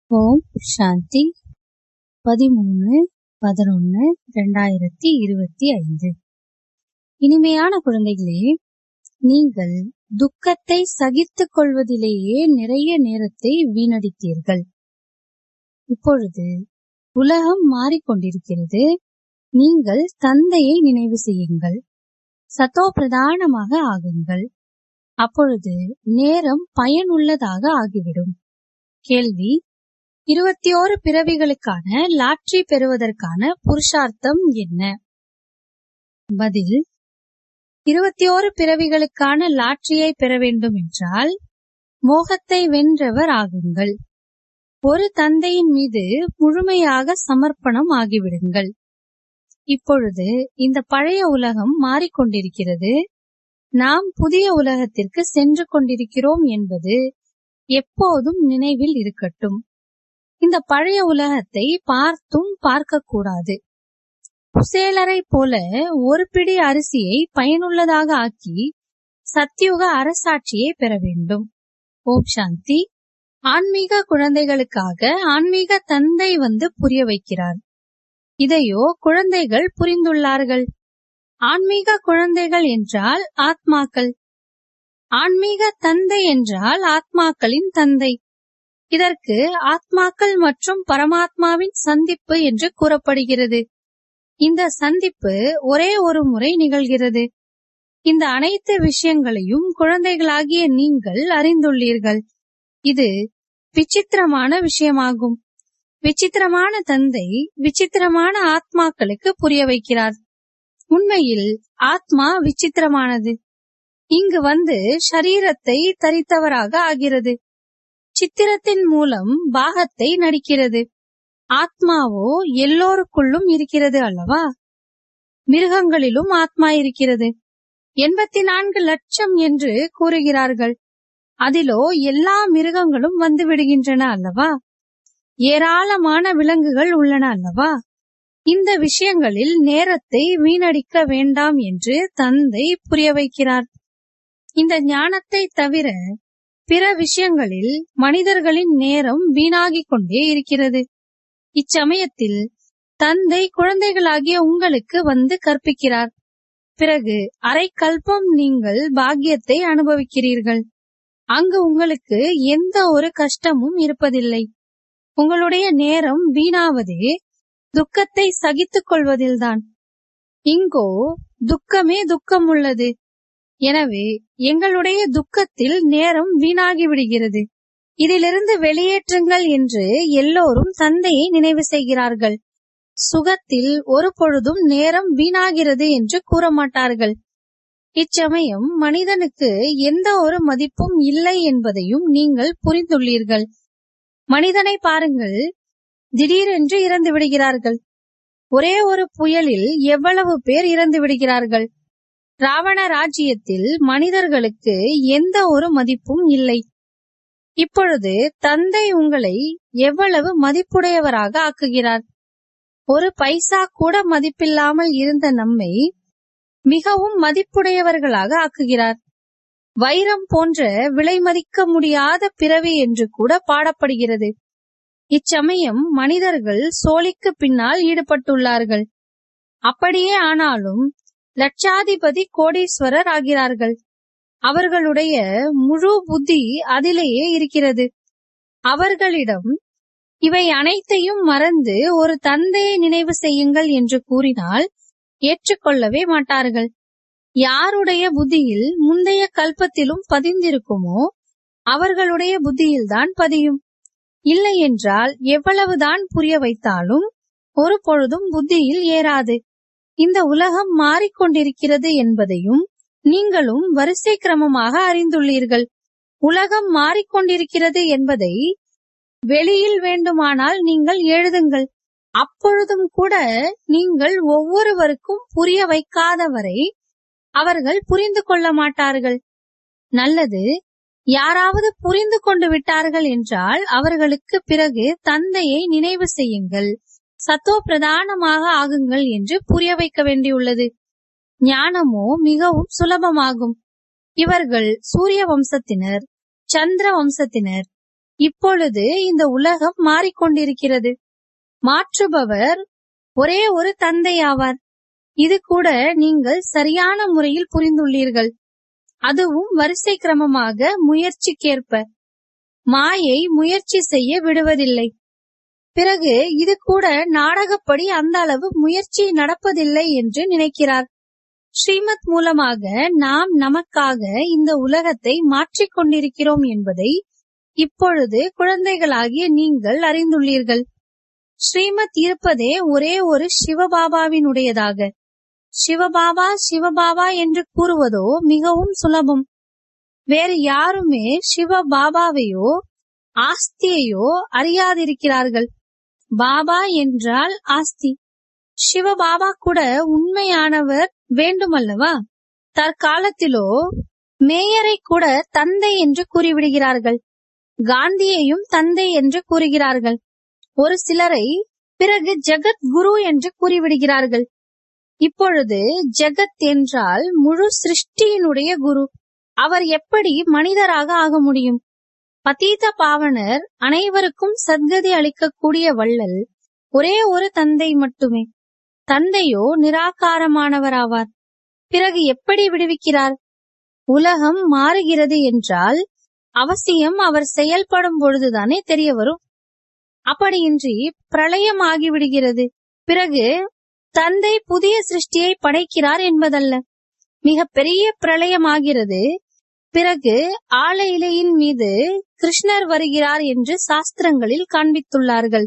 ஓம் சாந்தி பதிமூணு பதினொன்னு ரெண்டாயிரத்தி இருபத்தி ஐந்து இனிமையான குழந்தைகளே நீங்கள் துக்கத்தை சகித்துக் கொள்வதிலேயே நிறைய நேரத்தை வீணடித்தீர்கள் இப்பொழுது உலகம் மாறிக்கொண்டிருக்கிறது நீங்கள் தந்தையை நினைவு செய்யுங்கள் சத்தோ பிரதானமாக ஆகுங்கள் அப்பொழுது நேரம் பயனுள்ளதாக ஆகிவிடும் கேள்வி இருபத்தி ஓரு பிறவிகளுக்கான லாட்ரி பெறுவதற்கான புருஷார்த்தம் என்ன பதில் இருபத்தி ஓரு பிறவிகளுக்கான லாட்ரியை பெற வேண்டும் என்றால் மோகத்தை வென்றவர் ஆகுங்கள் ஒரு தந்தையின் மீது முழுமையாக சமர்ப்பணம் ஆகிவிடுங்கள் இப்பொழுது இந்த பழைய உலகம் மாறிக்கொண்டிருக்கிறது நாம் புதிய உலகத்திற்கு சென்று கொண்டிருக்கிறோம் என்பது எப்போதும் நினைவில் இருக்கட்டும் இந்த பழைய உலகத்தை பார்த்தும் பார்க்கக்கூடாது குசேலரை போல ஒரு பிடி அரிசியை பயனுள்ளதாக ஆக்கி சத்தியுக அரசாட்சியை பெற வேண்டும் ஓம் சாந்தி ஆன்மீக குழந்தைகளுக்காக ஆன்மீக தந்தை வந்து புரிய வைக்கிறார் இதையோ குழந்தைகள் புரிந்துள்ளார்கள் ஆன்மீக குழந்தைகள் என்றால் ஆத்மாக்கள் ஆன்மீக தந்தை என்றால் ஆத்மாக்களின் தந்தை இதற்கு ஆத்மாக்கள் மற்றும் பரமாத்மாவின் சந்திப்பு என்று கூறப்படுகிறது இந்த சந்திப்பு ஒரே ஒரு முறை நிகழ்கிறது இந்த அனைத்து விஷயங்களையும் குழந்தைகளாகிய நீங்கள் அறிந்துள்ளீர்கள் இது விசித்திரமான விஷயமாகும் விசித்திரமான தந்தை விசித்திரமான ஆத்மாக்களுக்கு புரிய வைக்கிறார் உண்மையில் ஆத்மா விசித்திரமானது இங்கு வந்து ஷரீரத்தை தரித்தவராக ஆகிறது சித்திரத்தின் மூலம் பாகத்தை நடிக்கிறது ஆத்மாவோ எல்லோருக்குள்ளும் இருக்கிறது அல்லவா மிருகங்களிலும் ஆத்மா இருக்கிறது எண்பத்தி நான்கு லட்சம் என்று கூறுகிறார்கள் அதிலோ எல்லா மிருகங்களும் வந்து விடுகின்றன அல்லவா ஏராளமான விலங்குகள் உள்ளன அல்லவா இந்த விஷயங்களில் நேரத்தை வீணடிக்க வேண்டாம் என்று தந்தை புரிய வைக்கிறார் இந்த ஞானத்தை தவிர பிற விஷயங்களில் மனிதர்களின் நேரம் வீணாகிக் கொண்டே இருக்கிறது இச்சமயத்தில் தந்தை குழந்தைகளாகிய உங்களுக்கு வந்து கற்பிக்கிறார் பிறகு அரை கல்பம் நீங்கள் பாக்கியத்தை அனுபவிக்கிறீர்கள் அங்கு உங்களுக்கு எந்த ஒரு கஷ்டமும் இருப்பதில்லை உங்களுடைய நேரம் வீணாவதே துக்கத்தை சகித்துக் கொள்வதில்தான் இங்கோ துக்கமே துக்கம் உள்ளது எனவே எங்களுடைய துக்கத்தில் நேரம் வீணாகி விடுகிறது இதிலிருந்து வெளியேற்றுங்கள் என்று எல்லோரும் தந்தையை நினைவு செய்கிறார்கள் சுகத்தில் ஒரு பொழுதும் நேரம் வீணாகிறது என்று கூற மாட்டார்கள் இச்சமயம் மனிதனுக்கு எந்த ஒரு மதிப்பும் இல்லை என்பதையும் நீங்கள் புரிந்துள்ளீர்கள் மனிதனை பாருங்கள் திடீரென்று இறந்து விடுகிறார்கள் ஒரே ஒரு புயலில் எவ்வளவு பேர் இறந்து விடுகிறார்கள் ராவண ராஜ்யத்தில் மனிதர்களுக்கு எந்த ஒரு மதிப்பும் இல்லை இப்பொழுது தந்தை உங்களை எவ்வளவு மதிப்புடையவராக ஆக்குகிறார் ஒரு பைசா கூட மதிப்பில்லாமல் இருந்த நம்மை மிகவும் மதிப்புடையவர்களாக ஆக்குகிறார் வைரம் போன்ற விலை மதிக்க முடியாத பிறவி என்று கூட பாடப்படுகிறது இச்சமயம் மனிதர்கள் சோழிக்கு பின்னால் ஈடுபட்டுள்ளார்கள் அப்படியே ஆனாலும் லட்சாதிபதி கோடீஸ்வரர் ஆகிறார்கள் அவர்களுடைய முழு புத்தி அதிலேயே இருக்கிறது அவர்களிடம் இவை அனைத்தையும் மறந்து ஒரு தந்தையை நினைவு செய்யுங்கள் என்று கூறினால் ஏற்றுக்கொள்ளவே மாட்டார்கள் யாருடைய புத்தியில் முந்தைய கல்பத்திலும் பதிந்திருக்குமோ அவர்களுடைய புத்தியில்தான் பதியும் இல்லை என்றால் எவ்வளவுதான் புரிய வைத்தாலும் ஒரு பொழுதும் புத்தியில் ஏறாது இந்த உலகம் மாறிக்கொண்டிருக்கிறது என்பதையும் நீங்களும் வரிசை கிரமமாக அறிந்துள்ளீர்கள் உலகம் மாறிக்கொண்டிருக்கிறது என்பதை வெளியில் வேண்டுமானால் நீங்கள் எழுதுங்கள் அப்பொழுதும் கூட நீங்கள் ஒவ்வொருவருக்கும் புரிய வைக்காதவரை அவர்கள் புரிந்து கொள்ள மாட்டார்கள் நல்லது யாராவது புரிந்து கொண்டு விட்டார்கள் என்றால் அவர்களுக்கு பிறகு தந்தையை நினைவு செய்யுங்கள் சத்தோ பிரதானமாக ஆகுங்கள் என்று புரிய வைக்க வேண்டியுள்ளது ஞானமோ மிகவும் சுலபமாகும் இவர்கள் சூரிய வம்சத்தினர் சந்திர வம்சத்தினர் இப்பொழுது இந்த உலகம் மாறிக்கொண்டிருக்கிறது மாற்றுபவர் ஒரே ஒரு தந்தை ஆவார் இது கூட நீங்கள் சரியான முறையில் புரிந்துள்ளீர்கள் அதுவும் வரிசை கிரமமாக முயற்சிக்கேற்ப மாயை முயற்சி செய்ய விடுவதில்லை பிறகு இது கூட நாடகப்படி அந்த அளவு முயற்சி நடப்பதில்லை என்று நினைக்கிறார் ஸ்ரீமத் மூலமாக நாம் நமக்காக இந்த உலகத்தை மாற்றிக் கொண்டிருக்கிறோம் என்பதை இப்பொழுது குழந்தைகளாகிய நீங்கள் அறிந்துள்ளீர்கள் ஸ்ரீமத் இருப்பதே ஒரே ஒரு சிவபாபாவினுடையதாக சிவபாபா சிவபாபா என்று கூறுவதோ மிகவும் சுலபம் வேறு யாருமே சிவபாபாவையோ ஆஸ்தியையோ அறியாதிருக்கிறார்கள் பாபா என்றால் ஆஸ்தி சிவபாபா கூட உண்மையானவர் வேண்டுமல்லவா தற்காலத்திலோ மேயரை கூட தந்தை என்று கூறிவிடுகிறார்கள் காந்தியையும் தந்தை என்று கூறுகிறார்கள் ஒரு சிலரை பிறகு ஜெகத் குரு என்று கூறிவிடுகிறார்கள் இப்பொழுது ஜெகத் என்றால் முழு சிருஷ்டியினுடைய குரு அவர் எப்படி மனிதராக ஆக முடியும் பதீத பாவனர் அனைவருக்கும் சத்கதி அளிக்கக்கூடிய வள்ளல் ஒரே ஒரு தந்தை மட்டுமே தந்தையோ நிராகாரமானவராவார் பிறகு எப்படி விடுவிக்கிறார் உலகம் மாறுகிறது என்றால் அவசியம் அவர் செயல்படும் பொழுதுதானே தெரிய வரும் அப்படியின்றி பிரளயம் ஆகிவிடுகிறது பிறகு தந்தை புதிய சிருஷ்டியை படைக்கிறார் என்பதல்ல மிக பெரிய பிரளயம் ஆகிறது பிறகு ஆல இலையின் மீது கிருஷ்ணர் வருகிறார் என்று சாஸ்திரங்களில் காண்பித்துள்ளார்கள்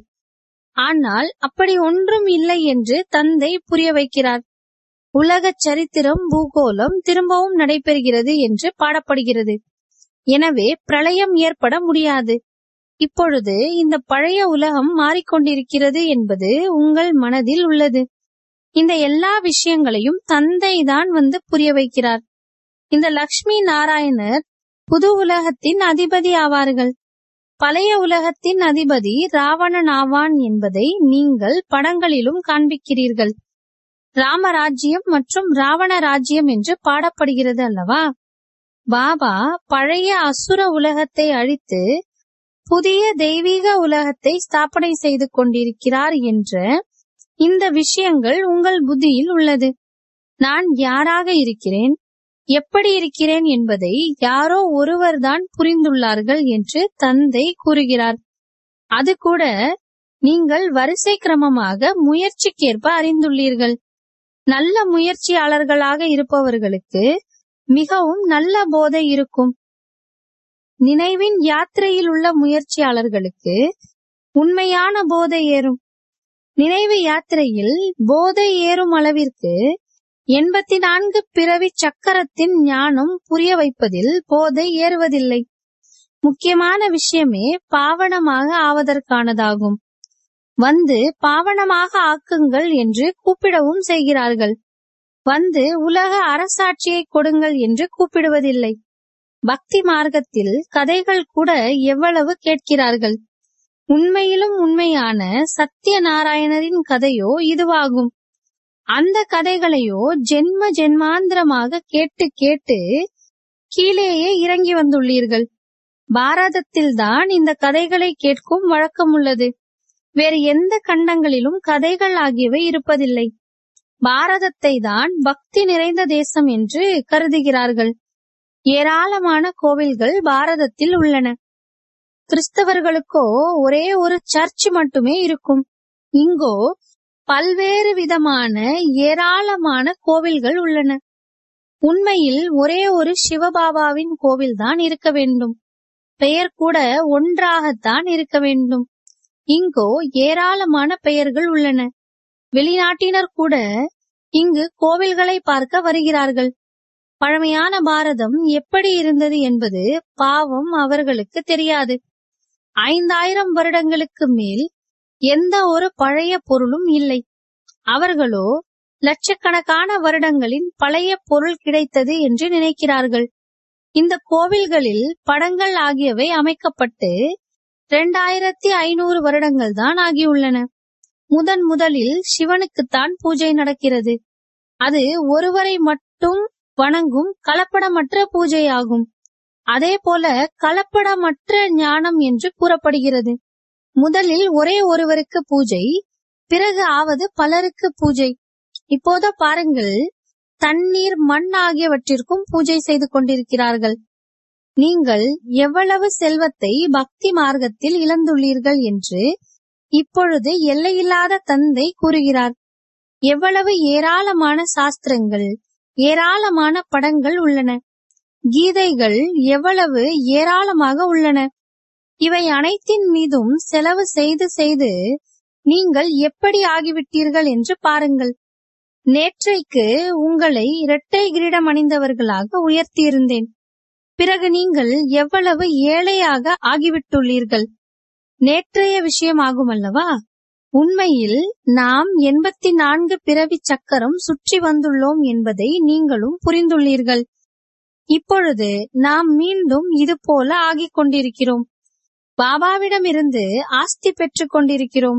ஆனால் அப்படி ஒன்றும் இல்லை என்று தந்தை புரிய வைக்கிறார் உலக சரித்திரம் பூகோளம் திரும்பவும் நடைபெறுகிறது என்று பாடப்படுகிறது எனவே பிரளயம் ஏற்பட முடியாது இப்பொழுது இந்த பழைய உலகம் மாறிக்கொண்டிருக்கிறது என்பது உங்கள் மனதில் உள்ளது இந்த எல்லா விஷயங்களையும் தந்தை தான் வந்து புரிய வைக்கிறார் இந்த லக்ஷ்மி நாராயணர் புது உலகத்தின் அதிபதி ஆவார்கள் பழைய உலகத்தின் அதிபதி ராவணன் ஆவான் என்பதை நீங்கள் படங்களிலும் காண்பிக்கிறீர்கள் ராமராஜ்யம் மற்றும் ராவண ராஜ்யம் என்று பாடப்படுகிறது அல்லவா பாபா பழைய அசுர உலகத்தை அழித்து புதிய தெய்வீக உலகத்தை ஸ்தாபனை செய்து கொண்டிருக்கிறார் என்ற இந்த விஷயங்கள் உங்கள் புத்தியில் உள்ளது நான் யாராக இருக்கிறேன் எப்படி இருக்கிறேன் என்பதை யாரோ ஒருவர்தான் புரிந்துள்ளார்கள் என்று தந்தை கூறுகிறார் அது கூட நீங்கள் வரிசை கிரமமாக முயற்சிக்கேற்ப அறிந்துள்ளீர்கள் நல்ல முயற்சியாளர்களாக இருப்பவர்களுக்கு மிகவும் நல்ல போதை இருக்கும் நினைவின் யாத்திரையில் உள்ள முயற்சியாளர்களுக்கு உண்மையான போதை ஏறும் நினைவு யாத்திரையில் போதை ஏறும் அளவிற்கு எண்பத்தி நான்கு பிறவி சக்கரத்தின் ஞானம் புரிய வைப்பதில் போதை ஏறுவதில்லை முக்கியமான விஷயமே பாவனமாக ஆவதற்கானதாகும் வந்து பாவனமாக ஆக்குங்கள் என்று கூப்பிடவும் செய்கிறார்கள் வந்து உலக அரசாட்சியை கொடுங்கள் என்று கூப்பிடுவதில்லை பக்தி மார்க்கத்தில் கதைகள் கூட எவ்வளவு கேட்கிறார்கள் உண்மையிலும் உண்மையான சத்திய நாராயணரின் கதையோ இதுவாகும் அந்த கதைகளையோ ஜென்ம ஜென்மாந்திரமாக கேட்டு கேட்டு கீழேயே இறங்கி வந்துள்ளீர்கள் பாரதத்தில்தான் இந்த கதைகளை கேட்கும் வழக்கம் உள்ளது வேறு எந்த கண்டங்களிலும் கதைகள் ஆகியவை இருப்பதில்லை பாரதத்தை தான் பக்தி நிறைந்த தேசம் என்று கருதுகிறார்கள் ஏராளமான கோவில்கள் பாரதத்தில் உள்ளன கிறிஸ்தவர்களுக்கோ ஒரே ஒரு சர்ச் மட்டுமே இருக்கும் இங்கோ பல்வேறு விதமான ஏராளமான கோவில்கள் உள்ளன உண்மையில் ஒரே ஒரு சிவபாபாவின் கோவில் தான் இருக்க வேண்டும் பெயர் கூட ஒன்றாகத்தான் இருக்க வேண்டும் இங்கோ ஏராளமான பெயர்கள் உள்ளன வெளிநாட்டினர் கூட இங்கு கோவில்களை பார்க்க வருகிறார்கள் பழமையான பாரதம் எப்படி இருந்தது என்பது பாவம் அவர்களுக்கு தெரியாது ஐந்தாயிரம் வருடங்களுக்கு மேல் எந்த ஒரு பழைய பொருளும் இல்லை அவர்களோ லட்சக்கணக்கான வருடங்களின் பழைய பொருள் கிடைத்தது என்று நினைக்கிறார்கள் இந்த கோவில்களில் படங்கள் ஆகியவை அமைக்கப்பட்டு இரண்டாயிரத்தி ஐநூறு வருடங்கள் தான் ஆகியுள்ளன முதன் முதலில் சிவனுக்குத்தான் பூஜை நடக்கிறது அது ஒருவரை மட்டும் வணங்கும் கலப்படமற்ற பூஜை ஆகும் அதே போல கலப்படமற்ற ஞானம் என்று கூறப்படுகிறது முதலில் ஒரே ஒருவருக்கு பூஜை பிறகு ஆவது பலருக்கு பூஜை இப்போது பாருங்கள் தண்ணீர் மண் ஆகியவற்றிற்கும் பூஜை செய்து கொண்டிருக்கிறார்கள் நீங்கள் எவ்வளவு செல்வத்தை பக்தி மார்க்கத்தில் இழந்துள்ளீர்கள் என்று இப்பொழுது எல்லையில்லாத தந்தை கூறுகிறார் எவ்வளவு ஏராளமான சாஸ்திரங்கள் ஏராளமான படங்கள் உள்ளன கீதைகள் எவ்வளவு ஏராளமாக உள்ளன இவை அனைத்தின் மீதும் செலவு செய்து செய்து நீங்கள் எப்படி ஆகிவிட்டீர்கள் என்று பாருங்கள் நேற்றைக்கு உங்களை இரட்டை கிரீடம் அணிந்தவர்களாக உயர்த்தியிருந்தேன் பிறகு நீங்கள் எவ்வளவு ஏழையாக ஆகிவிட்டுள்ளீர்கள் நேற்றைய விஷயமாகும் அல்லவா உண்மையில் நாம் எண்பத்தி நான்கு பிறவி சக்கரம் சுற்றி வந்துள்ளோம் என்பதை நீங்களும் புரிந்துள்ளீர்கள் இப்பொழுது நாம் மீண்டும் இது போல ஆகிக் கொண்டிருக்கிறோம் பாபாவிடமிருந்து ஆஸ்தி பெற்றுக் கொண்டிருக்கிறோம்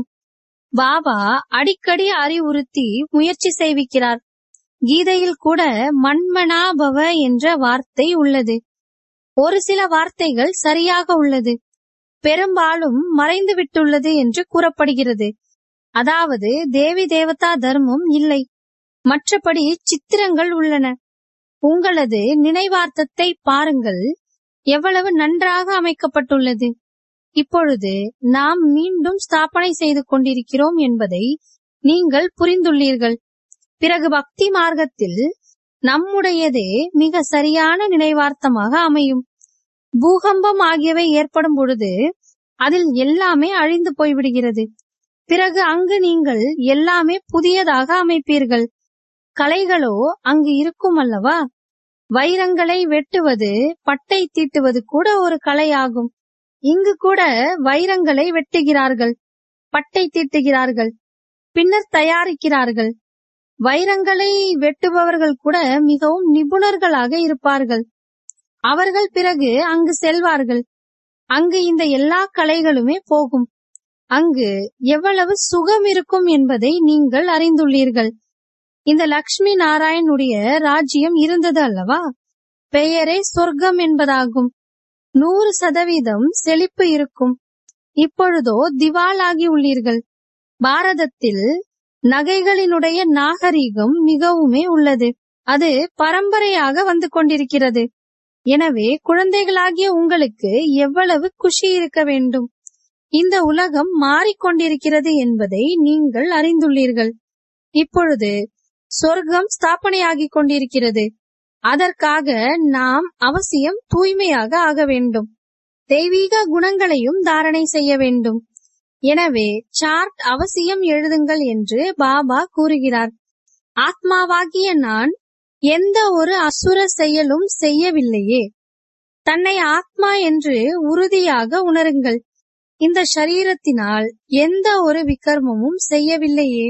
பாபா அடிக்கடி அறிவுறுத்தி முயற்சி செய்விக்கிறார் கீதையில் கூட மண்மனா பவ என்ற வார்த்தை உள்ளது ஒரு சில வார்த்தைகள் சரியாக உள்ளது பெரும்பாலும் மறைந்து விட்டுள்ளது என்று கூறப்படுகிறது அதாவது தேவி தேவதா தர்மம் இல்லை மற்றபடி சித்திரங்கள் உள்ளன உங்களது நினைவார்த்தத்தை பாருங்கள் எவ்வளவு நன்றாக அமைக்கப்பட்டுள்ளது இப்பொழுது நாம் மீண்டும் ஸ்தாபனை செய்து கொண்டிருக்கிறோம் என்பதை நீங்கள் புரிந்துள்ளீர்கள் பிறகு பக்தி மார்க்கத்தில் நம்முடையதே மிக சரியான நினைவார்த்தமாக அமையும் பூகம்பம் ஆகியவை ஏற்படும் பொழுது அதில் எல்லாமே அழிந்து போய்விடுகிறது பிறகு அங்கு நீங்கள் எல்லாமே புதியதாக அமைப்பீர்கள் கலைகளோ அங்கு இருக்கும் அல்லவா வைரங்களை வெட்டுவது பட்டை தீட்டுவது கூட ஒரு கலையாகும் இங்கு கூட வைரங்களை வெட்டுகிறார்கள் பட்டை தீட்டுகிறார்கள் பின்னர் தயாரிக்கிறார்கள் வைரங்களை வெட்டுபவர்கள் கூட மிகவும் நிபுணர்களாக இருப்பார்கள் அவர்கள் பிறகு அங்கு செல்வார்கள் அங்கு இந்த எல்லா கலைகளுமே போகும் அங்கு எவ்வளவு சுகம் இருக்கும் என்பதை நீங்கள் அறிந்துள்ளீர்கள் இந்த லக்ஷ்மி நாராயணுடைய ராஜ்யம் இருந்தது அல்லவா பெயரே சொர்க்கம் என்பதாகும் நூறு சதவீதம் செழிப்பு இருக்கும் இப்பொழுதோ திவாலாகி உள்ளீர்கள் பாரதத்தில் நகைகளினுடைய நாகரீகம் மிகவுமே உள்ளது அது பரம்பரையாக வந்து கொண்டிருக்கிறது எனவே குழந்தைகளாகிய உங்களுக்கு எவ்வளவு குஷி இருக்க வேண்டும் இந்த உலகம் மாறிக்கொண்டிருக்கிறது என்பதை நீங்கள் அறிந்துள்ளீர்கள் இப்பொழுது சொர்க்கம் ஸ்தாபனையாகிக் கொண்டிருக்கிறது அதற்காக நாம் அவசியம் தூய்மையாக ஆக வேண்டும் தெய்வீக குணங்களையும் தாரணை செய்ய வேண்டும் எனவே சார்ட் அவசியம் எழுதுங்கள் என்று பாபா கூறுகிறார் ஆத்மாவாகிய நான் எந்த ஒரு அசுர செயலும் செய்யவில்லையே தன்னை ஆத்மா என்று உறுதியாக உணருங்கள் இந்த சரீரத்தினால் எந்த ஒரு விக்கர்மமும் செய்யவில்லையே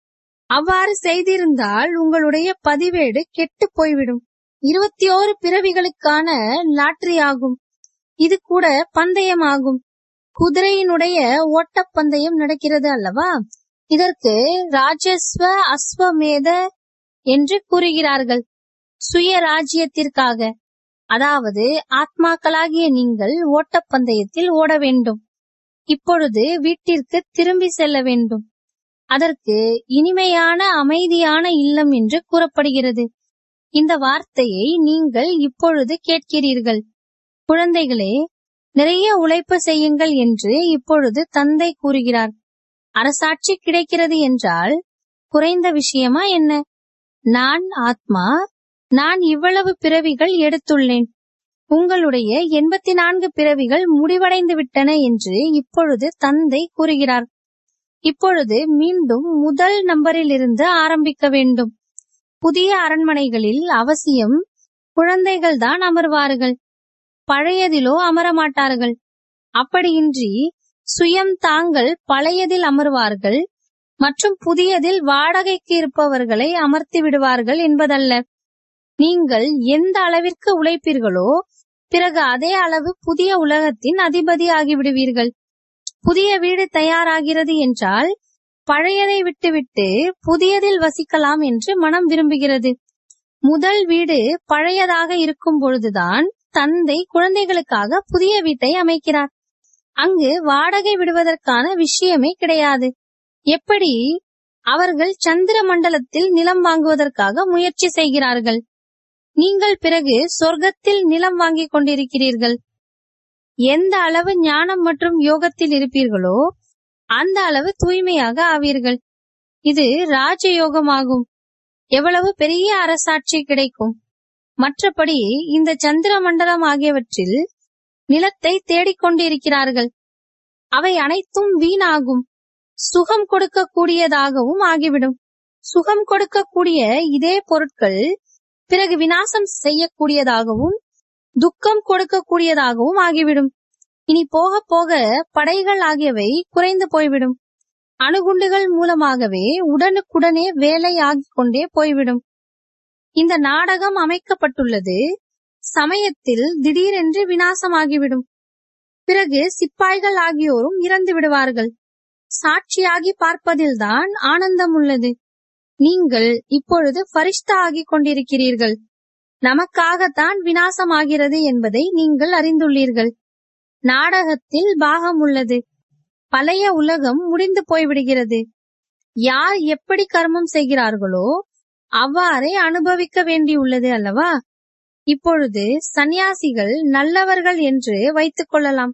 அவ்வாறு செய்திருந்தால் உங்களுடைய பதிவேடு கெட்டு போய்விடும் இருபத்தி ஓரு பிறவிகளுக்கான லாட்டரி ஆகும் இது கூட பந்தயமாகும் குதிரையினுடைய ஓட்டப்பந்தயம் நடக்கிறது அல்லவா இதற்கு ராஜஸ்வ அஸ்வமேத என்று கூறுகிறார்கள் சுய ராஜ்யத்திற்காக அதாவது ஆத்மாக்களாகிய நீங்கள் ஓட்டப்பந்தயத்தில் ஓட வேண்டும் இப்பொழுது வீட்டிற்கு திரும்பி செல்ல வேண்டும் அதற்கு இனிமையான அமைதியான இல்லம் என்று கூறப்படுகிறது இந்த வார்த்தையை நீங்கள் இப்பொழுது கேட்கிறீர்கள் குழந்தைகளே நிறைய உழைப்பு செய்யுங்கள் என்று இப்பொழுது தந்தை கூறுகிறார் அரசாட்சி கிடைக்கிறது என்றால் குறைந்த விஷயமா என்ன நான் ஆத்மா நான் இவ்வளவு பிறவிகள் எடுத்துள்ளேன் உங்களுடைய எண்பத்தி நான்கு பிறவிகள் முடிவடைந்து விட்டன என்று இப்பொழுது தந்தை கூறுகிறார் இப்பொழுது மீண்டும் முதல் நம்பரில் இருந்து ஆரம்பிக்க வேண்டும் புதிய அரண்மனைகளில் அவசியம் குழந்தைகள் தான் அமர்வார்கள் பழையதிலோ அமரமாட்டார்கள் அப்படியின்றி சுயம் தாங்கள் பழையதில் அமர்வார்கள் மற்றும் புதியதில் வாடகைக்கு இருப்பவர்களை அமர்த்தி விடுவார்கள் என்பதல்ல நீங்கள் எந்த அளவிற்கு உழைப்பீர்களோ பிறகு அதே அளவு புதிய உலகத்தின் அதிபதி ஆகிவிடுவீர்கள் புதிய வீடு தயாராகிறது என்றால் பழையதை விட்டுவிட்டு புதியதில் வசிக்கலாம் என்று மனம் விரும்புகிறது முதல் வீடு பழையதாக இருக்கும் பொழுதுதான் தந்தை குழந்தைகளுக்காக புதிய வீட்டை அமைக்கிறார் அங்கு வாடகை விடுவதற்கான விஷயமே கிடையாது எப்படி அவர்கள் சந்திர மண்டலத்தில் நிலம் வாங்குவதற்காக முயற்சி செய்கிறார்கள் நீங்கள் பிறகு சொர்க்கத்தில் நிலம் வாங்கிக் கொண்டிருக்கிறீர்கள் எந்த அளவு ஞானம் மற்றும் யோகத்தில் இருப்பீர்களோ அந்த அளவு தூய்மையாக ஆவீர்கள் இது ராஜயோகமாகும் எவ்வளவு பெரிய அரசாட்சி கிடைக்கும் மற்றபடி இந்த சந்திர மண்டலம் ஆகியவற்றில் நிலத்தை தேடிக்கொண்டிருக்கிறார்கள் அவை அனைத்தும் வீணாகும் சுகம் கொடுக்கக்கூடியதாகவும் ஆகிவிடும் சுகம் கொடுக்கக்கூடிய இதே பொருட்கள் பிறகு விநாசம் செய்யக்கூடியதாகவும் துக்கம் கொடுக்கக்கூடியதாகவும் ஆகிவிடும் இனி போக போக படைகள் ஆகியவை குறைந்து போய்விடும் அணுகுண்டுகள் மூலமாகவே உடனுக்குடனே வேலை ஆகிக் கொண்டே போய்விடும் இந்த நாடகம் அமைக்கப்பட்டுள்ளது சமயத்தில் திடீரென்று விநாசமாகிவிடும் பிறகு சிப்பாய்கள் ஆகியோரும் இறந்து விடுவார்கள் சாட்சியாகி பார்ப்பதில்தான் ஆனந்தம் உள்ளது நீங்கள் இப்பொழுது பரிஷ்டா ஆகிக் கொண்டிருக்கிறீர்கள் நமக்காகத்தான் விநாசமாகிறது என்பதை நீங்கள் அறிந்துள்ளீர்கள் நாடகத்தில் பாகம் உள்ளது பழைய உலகம் முடிந்து போய்விடுகிறது யார் எப்படி கர்மம் செய்கிறார்களோ அவ்வாறே அனுபவிக்க வேண்டியுள்ளது அல்லவா இப்பொழுது சந்நியாசிகள் நல்லவர்கள் என்று வைத்துக் கொள்ளலாம்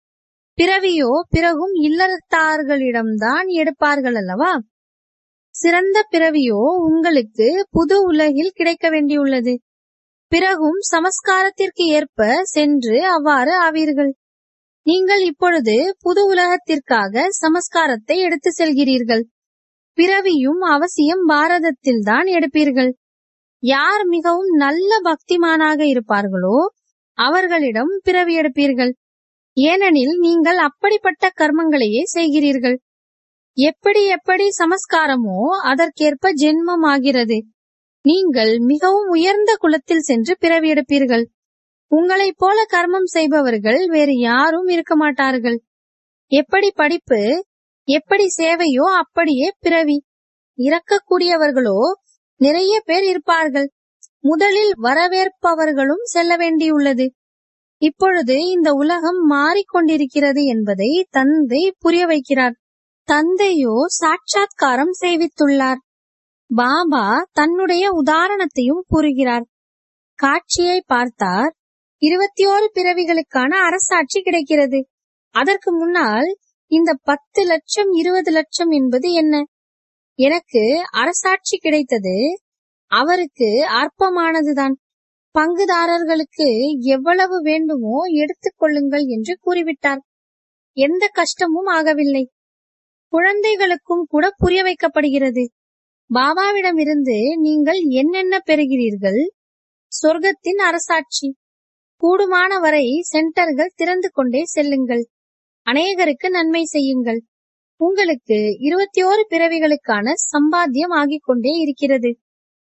பிறவியோ பிறகும் இல்லறத்தார்களிடம்தான் எடுப்பார்கள் அல்லவா சிறந்த பிறவியோ உங்களுக்கு புது உலகில் கிடைக்க வேண்டியுள்ளது பிறகும் சமஸ்காரத்திற்கு ஏற்ப சென்று அவ்வாறு ஆவீர்கள் நீங்கள் இப்பொழுது புது உலகத்திற்காக சமஸ்காரத்தை எடுத்து செல்கிறீர்கள் பிறவியும் அவசியம் பாரதத்தில்தான் எடுப்பீர்கள் யார் மிகவும் நல்ல பக்திமானாக இருப்பார்களோ அவர்களிடம் பிறவி எடுப்பீர்கள் ஏனெனில் நீங்கள் அப்படிப்பட்ட கர்மங்களையே செய்கிறீர்கள் எப்படி எப்படி சமஸ்காரமோ அதற்கேற்ப ஜென்மம் ஆகிறது நீங்கள் மிகவும் உயர்ந்த குலத்தில் சென்று பிறவி எடுப்பீர்கள் உங்களைப் போல கர்மம் செய்பவர்கள் வேறு யாரும் இருக்க மாட்டார்கள் எப்படி படிப்பு எப்படி சேவையோ அப்படியே பிறவி இறக்கக்கூடியவர்களோ நிறைய பேர் இருப்பார்கள் முதலில் வரவேற்பவர்களும் செல்ல வேண்டியுள்ளது இப்பொழுது இந்த உலகம் மாறிக்கொண்டிருக்கிறது என்பதை தந்தை புரிய வைக்கிறார் தந்தையோ சாட்சாத்காரம் செய்வித்துள்ளார் பாபா தன்னுடைய உதாரணத்தையும் கூறுகிறார் காட்சியை பார்த்தார் இருபத்தி ஓரு பிறவிகளுக்கான அரசாட்சி கிடைக்கிறது அதற்கு முன்னால் இந்த பத்து லட்சம் இருபது லட்சம் என்பது என்ன எனக்கு அரசாட்சி கிடைத்தது அவருக்கு அற்பமானதுதான் பங்குதாரர்களுக்கு எவ்வளவு வேண்டுமோ எடுத்துக் கொள்ளுங்கள் என்று கூறிவிட்டார் எந்த கஷ்டமும் ஆகவில்லை குழந்தைகளுக்கும் கூட புரிய வைக்கப்படுகிறது பாபாவிடமிருந்து நீங்கள் என்னென்ன பெறுகிறீர்கள் சொர்க்கத்தின் அரசாட்சி கூடுமான வரை சென்டர்கள் திறந்து கொண்டே செல்லுங்கள் அநேகருக்கு நன்மை செய்யுங்கள் உங்களுக்கு இருபத்தி ஓரு பிறவிகளுக்கான சம்பாத்தியம் ஆகிக் கொண்டே இருக்கிறது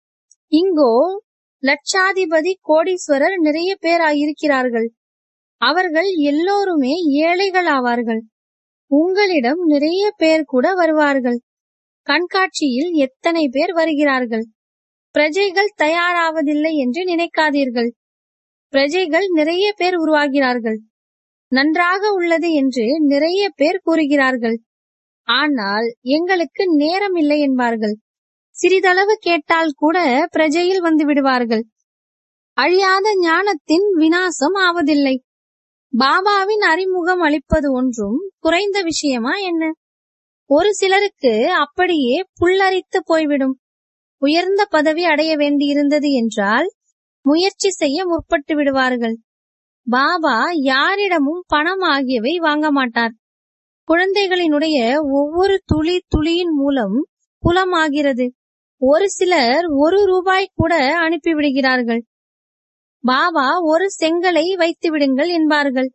இங்கோ லட்சாதிபதி கோடீஸ்வரர் நிறைய பேர் இருக்கிறார்கள் அவர்கள் எல்லோருமே ஏழைகள் ஆவார்கள் உங்களிடம் நிறைய பேர் கூட வருவார்கள் கண்காட்சியில் எத்தனை பேர் வருகிறார்கள் பிரஜைகள் தயாராவதில்லை என்று நினைக்காதீர்கள் பிரஜைகள் நிறைய பேர் உருவாகிறார்கள் நன்றாக உள்ளது என்று நிறைய பேர் கூறுகிறார்கள் ஆனால் எங்களுக்கு நேரம் இல்லை என்பார்கள் சிறிதளவு கேட்டால் கூட பிரஜையில் வந்து விடுவார்கள் அழியாத ஞானத்தின் வினாசம் ஆவதில்லை பாபாவின் அறிமுகம் அளிப்பது ஒன்றும் குறைந்த விஷயமா என்ன ஒரு சிலருக்கு அப்படியே புல்லரித்து போய்விடும் உயர்ந்த பதவி அடைய வேண்டியிருந்தது என்றால் முயற்சி செய்ய முற்பட்டு விடுவார்கள் பாபா யாரிடமும் பணம் ஆகியவை வாங்க மாட்டார் குழந்தைகளினுடைய ஒவ்வொரு துளி துளியின் மூலம் புலமாகிறது ஒரு சிலர் ஒரு ரூபாய் கூட அனுப்பிவிடுகிறார்கள் பாபா ஒரு செங்கலை வைத்து விடுங்கள் என்பார்கள்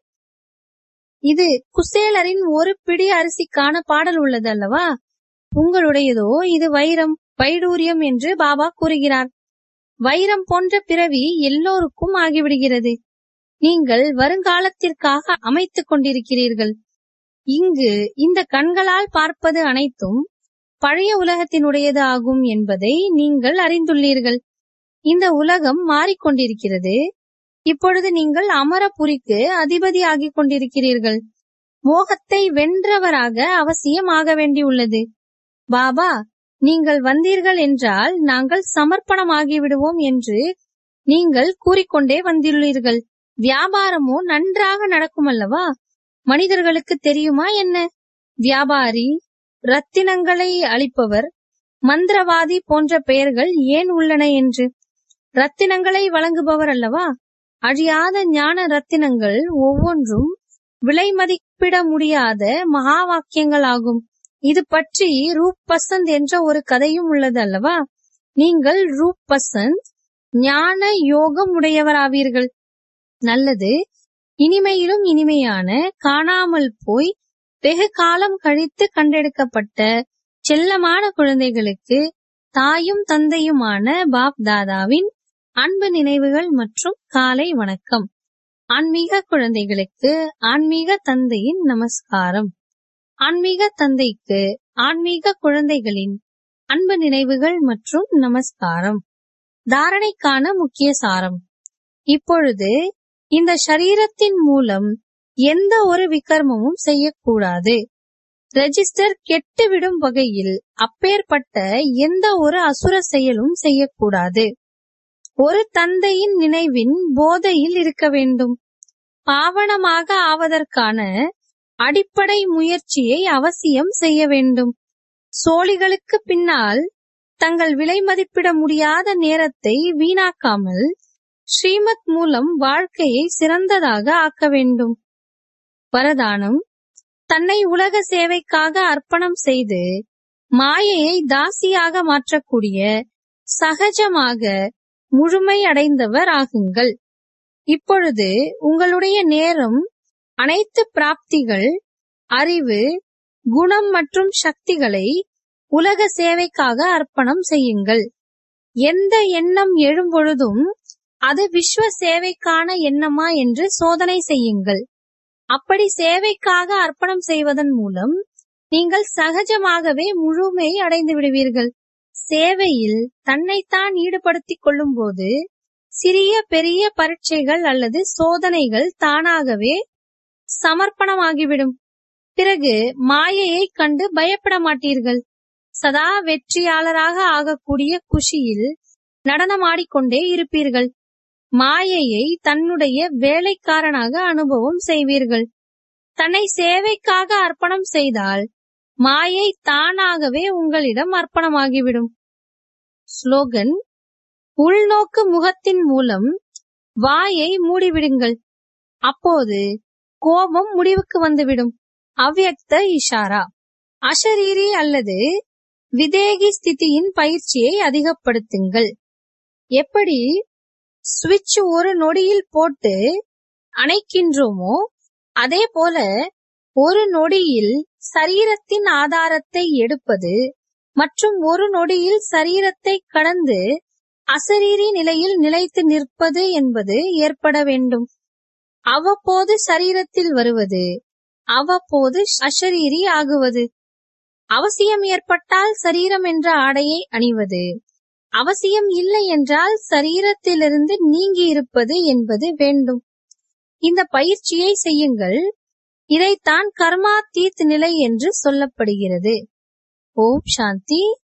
இது குசேலரின் ஒரு பிடி அரிசிக்கான பாடல் உள்ளது அல்லவா உங்களுடையதோ இது வைரம் வைடூரியம் என்று பாபா கூறுகிறார் வைரம் போன்ற பிறவி எல்லோருக்கும் ஆகிவிடுகிறது நீங்கள் வருங்காலத்திற்காக அமைத்துக் கொண்டிருக்கிறீர்கள் இங்கு இந்த கண்களால் பார்ப்பது அனைத்தும் பழைய உலகத்தினுடையது ஆகும் என்பதை நீங்கள் அறிந்துள்ளீர்கள் இந்த உலகம் மாறிக்கொண்டிருக்கிறது இப்பொழுது நீங்கள் அமரபுரிக்கு அதிபதியாகிக் கொண்டிருக்கிறீர்கள் மோகத்தை வென்றவராக அவசியம் ஆக வேண்டியுள்ளது பாபா நீங்கள் வந்தீர்கள் என்றால் நாங்கள் சமர்ப்பணமாகி விடுவோம் என்று நீங்கள் கூறிக்கொண்டே வந்துள்ளீர்கள் வியாபாரமோ நன்றாக நடக்கும் அல்லவா மனிதர்களுக்கு தெரியுமா என்ன வியாபாரி ரத்தினங்களை அளிப்பவர் மந்திரவாதி போன்ற பெயர்கள் ஏன் உள்ளன என்று ரத்தினங்களை வழங்குபவர் அல்லவா அழியாத ஞான ரத்தினங்கள் ஒவ்வொன்றும் விலை மதிப்பிட முடியாத மகா வாக்கியங்கள் ஆகும் இது பற்றி ரூப் பசந்த் என்ற ஒரு கதையும் உள்ளது அல்லவா நீங்கள் ரூப் பசந்த் ஞான யோகம் உடையவராவீர்கள் நல்லது இனிமையிலும் இனிமையான காணாமல் போய் வெகு காலம் கழித்து கண்டெடுக்கப்பட்ட செல்லமான குழந்தைகளுக்கு தாயும் தந்தையுமான பாப் தாதாவின் அன்பு நினைவுகள் மற்றும் காலை வணக்கம் ஆன்மீக குழந்தைகளுக்கு ஆன்மீக தந்தையின் நமஸ்காரம் ஆன்மீக தந்தைக்கு ஆன்மீக குழந்தைகளின் அன்பு நினைவுகள் மற்றும் நமஸ்காரம் தாரணைக்கான முக்கிய சாரம் இப்பொழுது இந்த சரீரத்தின் மூலம் எந்த ஒரு விகர்மமும் செய்யக்கூடாது ரெஜிஸ்டர் கெட்டுவிடும் வகையில் அப்பேற்பட்ட எந்த ஒரு அசுர செயலும் செய்யக்கூடாது ஒரு தந்தையின் நினைவின் போதையில் இருக்க வேண்டும் பாவனமாக ஆவதற்கான அடிப்படை முயற்சியை அவசியம் செய்ய வேண்டும் சோழிகளுக்கு பின்னால் தங்கள் விலை மதிப்பிட முடியாத நேரத்தை வீணாக்காமல் ஸ்ரீமத் மூலம் வாழ்க்கையை சிறந்ததாக ஆக்க வேண்டும் வரதானம் தன்னை உலக சேவைக்காக அர்ப்பணம் செய்து மாயையை தாசியாக மாற்றக்கூடிய சகஜமாக முழுமை அடைந்தவர் ஆகுங்கள் இப்பொழுது உங்களுடைய நேரம் அனைத்து பிராப்திகள் அறிவு குணம் மற்றும் சக்திகளை உலக சேவைக்காக அர்ப்பணம் செய்யுங்கள் எந்த எண்ணம் எழும்பொழுதும் அது விஸ்வ சேவைக்கான எண்ணமா என்று சோதனை செய்யுங்கள் அப்படி சேவைக்காக அர்ப்பணம் செய்வதன் மூலம் நீங்கள் சகஜமாகவே முழுமை அடைந்து விடுவீர்கள் சேவையில் தன்னைத்தான் ஈடுபடுத்திக் கொள்ளும் போது சிறிய பெரிய பரீட்சைகள் அல்லது சோதனைகள் தானாகவே சமர்ப்பணமாகிவிடும் பிறகு மாயையை கண்டு பயப்பட மாட்டீர்கள் சதா வெற்றியாளராக ஆகக்கூடிய குஷியில் நடனமாடிக்கொண்டே இருப்பீர்கள் மாயையை தன்னுடைய வேலைக்காரனாக அனுபவம் செய்வீர்கள் தன்னை சேவைக்காக அர்ப்பணம் செய்தால் மாயை தானாகவே உங்களிடம் அர்ப்பணமாகிவிடும் ஸ்லோகன் உள்நோக்கு முகத்தின் மூலம் வாயை மூடிவிடுங்கள் அப்போது கோபம் முடிவுக்கு வந்துவிடும் அவ்யக்த இஷாரா அஷரீரி அல்லது விதேகி ஸ்திதியின் பயிற்சியை அதிகப்படுத்துங்கள் எப்படி சுவிட்ச் ஒரு நொடியில் போட்டு அணைக்கின்றோமோ அதே போல ஒரு நொடியில் சரீரத்தின் ஆதாரத்தை எடுப்பது மற்றும் ஒரு நொடியில் சரீரத்தை கடந்து அசரீரி நிலையில் நிலைத்து நிற்பது என்பது ஏற்பட வேண்டும் அவ்வப்போது சரீரத்தில் வருவது அவ்வப்போது அஷரீரி ஆகுவது அவசியம் ஏற்பட்டால் சரீரம் என்ற ஆடையை அணிவது அவசியம் இல்லை என்றால் சரீரத்திலிருந்து நீங்கி இருப்பது என்பது வேண்டும் இந்த பயிற்சியை செய்யுங்கள் இதைத்தான் கர்மா தீத் நிலை என்று சொல்லப்படுகிறது ஓம் சாந்தி